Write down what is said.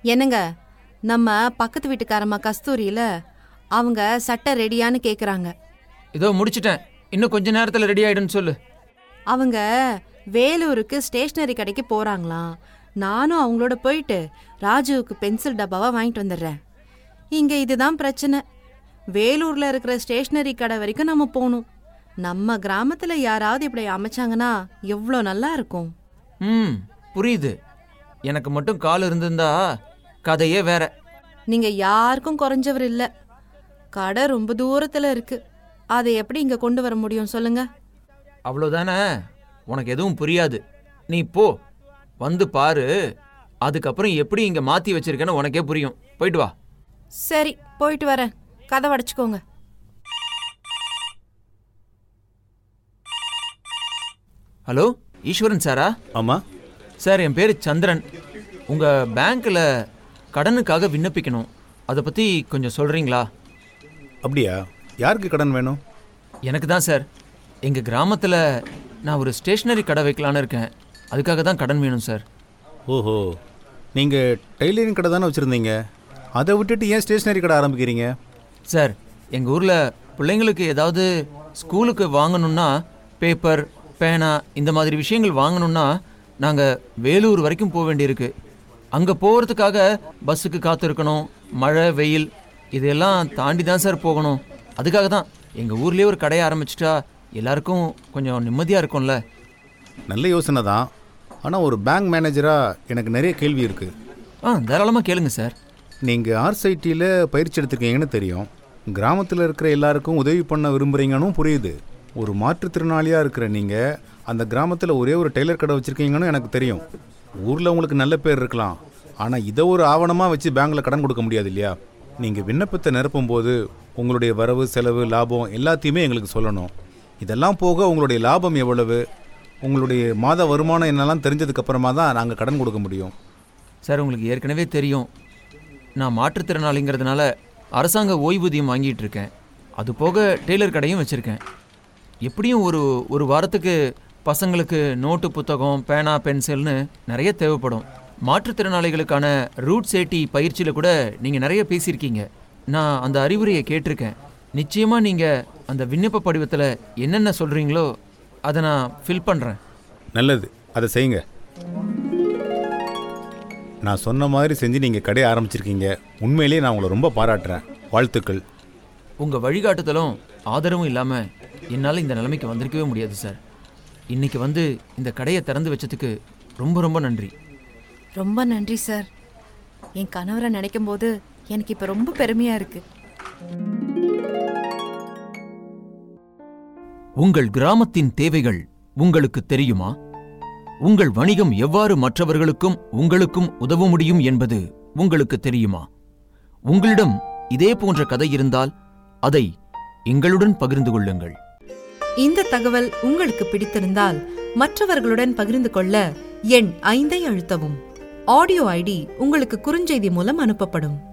என்னங்க நம்ம பக்கத்து வீட்டுக்காரம்மா கஸ்தூரியில அவங்க சட்டை ரெடியான்னு கேக்குறாங்க இதோ முடிச்சிட்டேன் இன்னும் கொஞ்ச நேரத்தில் ரெடி ஆயிடுன்னு சொல்லு அவங்க வேலூருக்கு ஸ்டேஷ்னரி கடைக்கு போறாங்களாம் நானும் அவங்களோட போயிட்டு ராஜுவுக்கு பென்சில் டப்பாவா வாங்கிட்டு வந்துடுறேன் இங்க இதுதான் பிரச்சனை வேலூர்ல இருக்கிற ஸ்டேஷ்னரி கடை வரைக்கும் நம்ம போகணும் நம்ம கிராமத்துல யாராவது இப்படி அமைச்சாங்கன்னா எவ்வளோ நல்லா இருக்கும் ம் புரியுது எனக்கு மட்டும் கால் இருந்திருந்தா கதையே வேற நீங்க யாருக்கும் குறைஞ்சவர் இல்ல கடை ரொம்ப தூரத்துல இருக்கு அதை எப்படி இங்க கொண்டு வர முடியும் சொல்லுங்க அவ்வளோதானே உனக்கு எதுவும் புரியாது நீ போ வந்து பாரு அதுக்கப்புறம் எப்படி இங்கே மாற்றி வச்சிருக்கேன்னு உனக்கே புரியும் போயிட்டு வா சரி போயிட்டு வரேன் கதை அடைச்சுக்கோங்க ஹலோ ஈஸ்வரன் சாரா ஆமாம் சார் என் பேர் சந்திரன் உங்கள் பேங்க்கில் கடனுக்காக விண்ணப்பிக்கணும் அதை பற்றி கொஞ்சம் சொல்கிறீங்களா அப்படியா யாருக்கு கடன் வேணும் எனக்கு தான் சார் எங்கள் கிராமத்தில் நான் ஒரு ஸ்டேஷ்னரி கடை வைக்கலான்னு இருக்கேன் அதுக்காக தான் கடன் வேணும் சார் ஓஹோ நீங்கள் டெய்லரிங் கடை தானே வச்சுருந்தீங்க அதை விட்டுட்டு ஏன் ஸ்டேஷ்னரி கடை ஆரம்பிக்கிறீங்க சார் எங்கள் ஊரில் பிள்ளைங்களுக்கு ஏதாவது ஸ்கூலுக்கு வாங்கணும்னா பேப்பர் பேனா இந்த மாதிரி விஷயங்கள் வாங்கணும்னா நாங்கள் வேலூர் வரைக்கும் போக வேண்டியிருக்கு அங்கே போகிறதுக்காக பஸ்ஸுக்கு காத்திருக்கணும் மழை வெயில் இதெல்லாம் தாண்டி தான் சார் போகணும் அதுக்காக தான் எங்கள் ஊர்லேயே ஒரு கடையை ஆரம்பிச்சிட்டா எல்லாருக்கும் கொஞ்சம் நிம்மதியாக இருக்கும்ல நல்ல யோசனை தான் ஆனால் ஒரு பேங்க் மேனேஜராக எனக்கு நிறைய கேள்வி இருக்குது ஆ தாராளமாக கேளுங்க சார் நீங்கள் ஆர்ஐடியில் பயிற்சி எடுத்திருக்கீங்கன்னு தெரியும் கிராமத்தில் இருக்கிற எல்லாருக்கும் உதவி பண்ண விரும்புகிறீங்கன்னு புரியுது ஒரு மாற்றுத்திறனாளியாக இருக்கிற நீங்கள் அந்த கிராமத்தில் ஒரே ஒரு டெய்லர் கடை வச்சுருக்கீங்கன்னு எனக்கு தெரியும் ஊரில் உங்களுக்கு நல்ல பேர் இருக்கலாம் ஆனால் இதை ஒரு ஆவணமாக வச்சு பேங்க்கில் கடன் கொடுக்க முடியாது இல்லையா நீங்கள் விண்ணப்பத்தை நிரப்பும் போது உங்களுடைய வரவு செலவு லாபம் எல்லாத்தையுமே எங்களுக்கு சொல்லணும் இதெல்லாம் போக உங்களுடைய லாபம் எவ்வளவு உங்களுடைய மாத வருமானம் என்னெல்லாம் தெரிஞ்சதுக்கப்புறமா தான் நாங்கள் கடன் கொடுக்க முடியும் சார் உங்களுக்கு ஏற்கனவே தெரியும் நான் மாற்றுத்திறனாளிங்கிறதுனால அரசாங்க ஓய்வூதியம் வாங்கிட்டு இருக்கேன் அது போக டெய்லர் கடையும் வச்சுருக்கேன் எப்படியும் ஒரு ஒரு வாரத்துக்கு பசங்களுக்கு நோட்டு புத்தகம் பேனா பென்சில்னு நிறைய தேவைப்படும் மாற்றுத்திறனாளிகளுக்கான ரூட் சேட்டி பயிற்சியில் கூட நீங்கள் நிறைய பேசியிருக்கீங்க நான் அந்த அறிவுரையை கேட்டிருக்கேன் நிச்சயமாக நீங்கள் அந்த விண்ணப்ப படிவத்தில் என்னென்ன சொல்கிறீங்களோ அதை நான் ஃபில் பண்ணுறேன் நல்லது அதை செய்யுங்க நான் சொன்ன மாதிரி செஞ்சு நீங்கள் கடையை ஆரம்பிச்சிருக்கீங்க உண்மையிலேயே நான் உங்களை ரொம்ப பாராட்டுறேன் வாழ்த்துக்கள் உங்கள் வழிகாட்டுதலும் ஆதரவும் இல்லாமல் என்னால் இந்த நிலைமைக்கு வந்திருக்கவே முடியாது சார் இன்னைக்கு வந்து இந்த கடையை திறந்து வச்சதுக்கு ரொம்ப ரொம்ப நன்றி ரொம்ப நன்றி சார் என் கணவரை நினைக்கும் போது எனக்கு இப்ப ரொம்ப பெருமையா இருக்கு உங்கள் கிராமத்தின் தேவைகள் உங்களுக்கு தெரியுமா உங்கள் வணிகம் எவ்வாறு மற்றவர்களுக்கும் உங்களுக்கும் உதவ முடியும் என்பது உங்களுக்கு தெரியுமா உங்களிடம் இதே போன்ற கதை இருந்தால் அதை எங்களுடன் பகிர்ந்து கொள்ளுங்கள் இந்த தகவல் உங்களுக்கு பிடித்திருந்தால் மற்றவர்களுடன் பகிர்ந்து கொள்ள எண் ஐந்தை அழுத்தவும் ஆடியோ ஐடி உங்களுக்கு குறுஞ்செய்தி மூலம் அனுப்பப்படும்